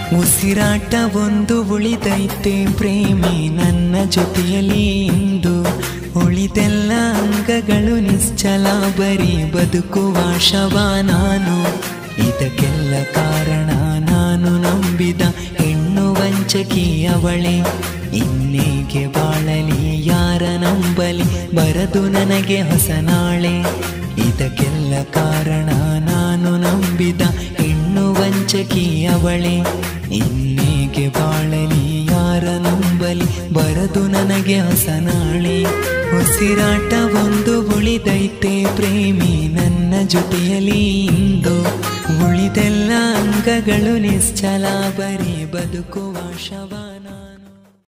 ಉಸಿರಾಟ ಒಂದು ಉಳಿದೈತೆ ಪ್ರೇಮಿ ನನ್ನ ಜೊತೆಯಲ್ಲಿ ಇಂದು ಉಳಿದೆಲ್ಲ ಅಂಗಗಳು ನಿಶ್ಚಲ ಬರೀ ಬದುಕುವ ಶವ ನಾನು ಇದಕ್ಕೆಲ್ಲ ಕಾರಣ ನಾನು ನಂಬಿದ ಹೆಣ್ಣು ವಂಚಕಿ ಅವಳೆ ಇನ್ನೇಗೆ ಬಾಳಲಿ ಯಾರ ನಂಬಲಿ ಬರದು ನನಗೆ ಹೊಸ ನಾಳೆ ಇದಕ್ಕೆಲ್ಲ ಕಾರಣ ನಾನು ನಂಬಿದ ಹೆಣ್ಣು ವಂಚಕಿ ಅವಳೆ ಇನ್ನೇಗೆ ಬಾಳಲಿ ಯಾರ ನಂಬಲಿ ಬರದು ನನಗೆ ಹೊಸ ನಾಳೆ ಉಸಿರಾಟ ಒಂದು ಉಳಿದೈತೆ ಪ್ರೇಮಿ ನನ್ನ ಜೊತೆಯಲ್ಲಿ ಇಂದು ಉಳಿದೆಲ್ಲ ಅಂಗಗಳು ನಿಶ್ಚಲ ಬರೀ ಬದುಕುವ ಶವನ